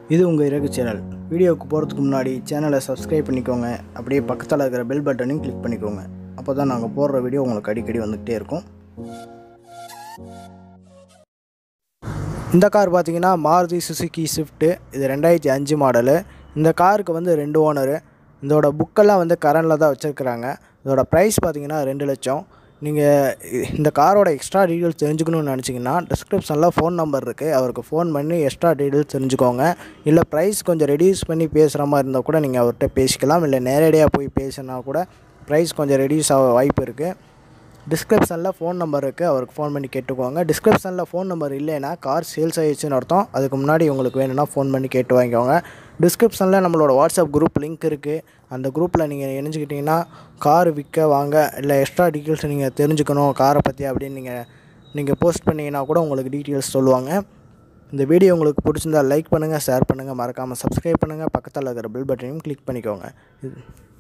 இது உங்கள் இறகு சேனல் வீடியோவுக்கு போகிறதுக்கு முன்னாடி சேனலை சப்ஸ்கிரைப் பண்ணிக்கோங்க அப்படியே பக்கத்தில் இருக்கிற பெல் பட்டனையும் கிளிக் பண்ணிக்கோங்க அப்போ தான் நாங்கள் போடுற வீடியோ உங்களுக்கு அடிக்கடி வந்துக்கிட்டே இருக்கும் இந்த கார் பார்த்தீங்கன்னா மாருதி சுசுகி ஸ்விஃப்ட்டு இது ரெண்டாயிரத்தி அஞ்சு மாடலு இந்த காருக்கு வந்து ரெண்டு ஓனரு இதோட புக்கெல்லாம் வந்து கரண்டில் தான் வச்சுருக்குறாங்க இதோட ப்ரைஸ் பார்த்தீங்கன்னா ரெண்டு லட்சம் நீங்கள் இந்த காரோட எக்ஸ்ட்ரா டீட்டெயில்ஸ் தெரிஞ்சுக்கணும்னு நினச்சிங்கன்னா டிஸ்கிரிப்ஷனில் ஃபோன் நம்பர் இருக்குது அவருக்கு ஃபோன் பண்ணி எக்ஸ்ட்ரா டீட்டெயில்ஸ் தெரிஞ்சுக்கோங்க இல்லை ப்ரைஸ் கொஞ்சம் ரெடியூஸ் பண்ணி பேசுகிற மாதிரி இருந்தால் கூட நீங்கள் அவர்கிட்ட பேசிக்கலாம் இல்லை நேரடியாக போய் பேசினா கூட ப்ரைஸ் கொஞ்சம் ரெடியூஸ் ஆக வாய்ப்பு இருக்குது டிஸ்கிரிப்ஷனில் ஃபோன் நம்பர் இருக்குது அவருக்கு ஃபோன் பண்ணி கேட்டுக்கோங்க டிஸ்கிரிப்ஷனில் ஃபோன் நம்பர் இல்லைன்னா கார் சேல்ஸ் ஆயிடுச்சுன்னு அர்த்தம் அதுக்கு முன்னாடி உங்களுக்கு வேணும்னா ஃபோன் பண்ணி கேட்டு வாங்கிக்கோங்க டிஸ்கிரிப்ஷனில் நம்மளோட வாட்ஸ்அப் குரூப் லிங்க் இருக்குது அந்த குரூப்பில் நீங்கள் இணைஞ்சிக்கிட்டிங்கன்னா கார் விற்க வாங்க இல்லை எக்ஸ்ட்ரா டீட்டெயில்ஸ் நீங்கள் தெரிஞ்சுக்கணும் காரை பற்றி அப்படின்னு நீங்கள் நீங்கள் போஸ்ட் பண்ணிங்கன்னா கூட உங்களுக்கு டீட்டெயில்ஸ் சொல்லுவாங்க இந்த வீடியோ உங்களுக்கு பிடிச்சிருந்தா லைக் பண்ணுங்கள் ஷேர் பண்ணுங்கள் மறக்காமல் சப்ஸ்கிரைப் பண்ணுங்கள் பக்கத்தில் இருக்கிற பெல் பட்டனையும் கிளிக் பண்ணிக்கோங்க இது